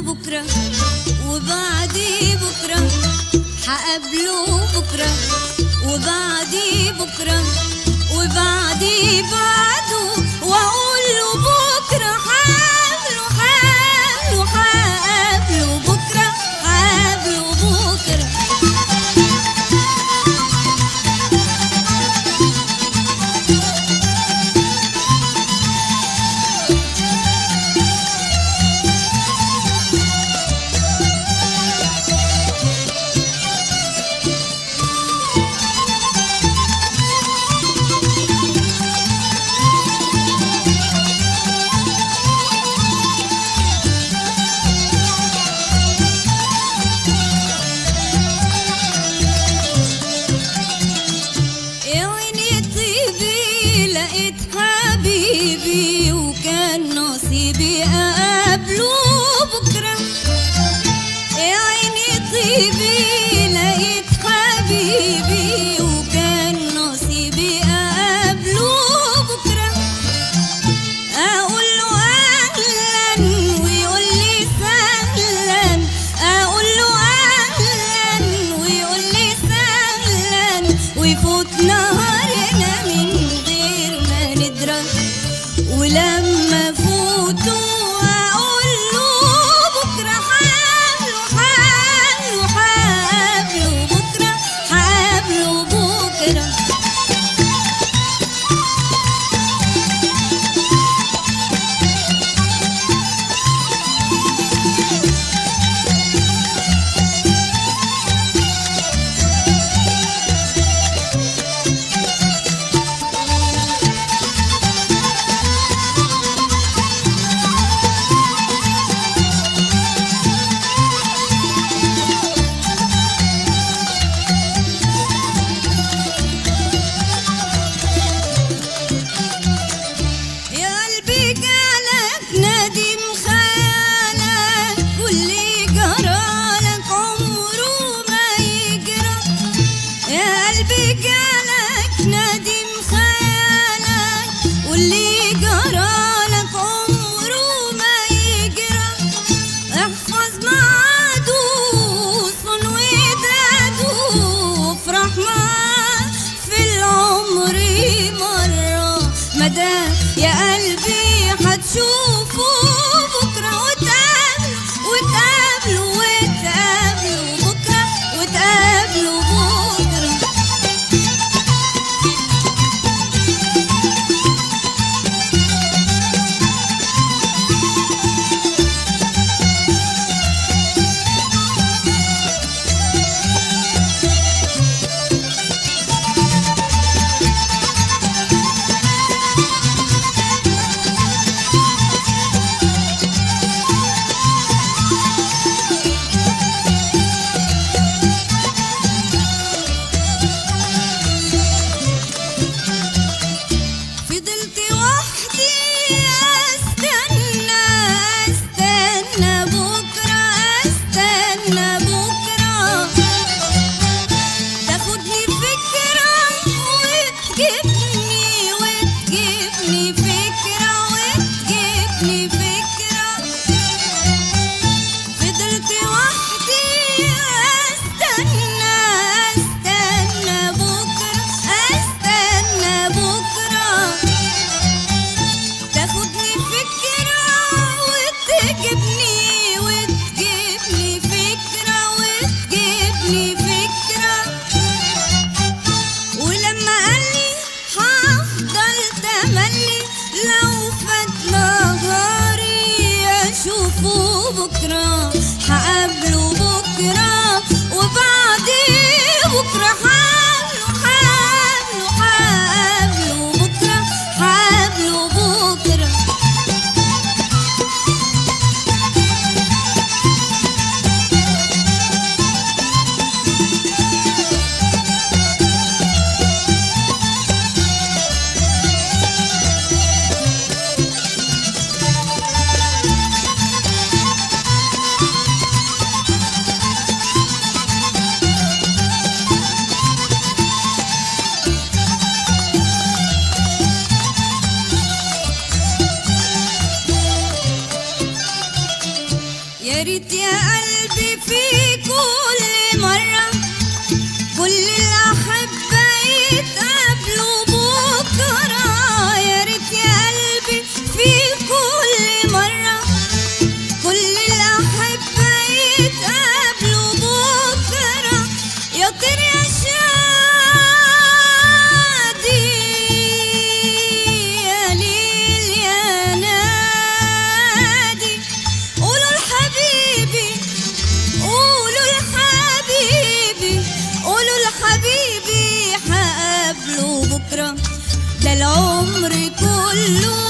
بكرة وبعدي بكرة حقابله بكرة وبعدي بكرة وبعدي بعده وأقول له بكرة حقابله حقابله حقابله بكرة حقابله بكرة يا عيني طيبي لقيت حبيبي وكان نصيبي اقابله بكره يا عيني طيبي لقيت حبيبي وكان نصيبي اقابله بكره اقول له اهلا ويقول لي سهلا اقول له اهلا ويقول لي سهلا ويفوت نهارنا من غير ما ندرى ولما فوتوا اقول له بكره حابله حابله حابله بكره حابله بكره يا قلبي جالك نادم خيالك واللي جرالك عمره ما يجرى يا قلبي جالك نادم خيالك واللي جرالك عمره ما يجرى احفظ معاده صن وداده وافرح معاه في العمر مرة مدام يا قلبي هتشوفه بكرة وتقابله وتقابله وتقابله بكرة وتقابله بكرة ريت يا قلبي في كل مرة كل الأحبة يتقابلوا بكرة يا ريت يا قلبي في كل مرة كل الأحبة يتقابلوا بكرة يا طير يا شادي يا ليل يا نادي قولوا لحبيبي قولوا لحبيبي قولوا لحبيبي حقابله بكرة ده العمر كله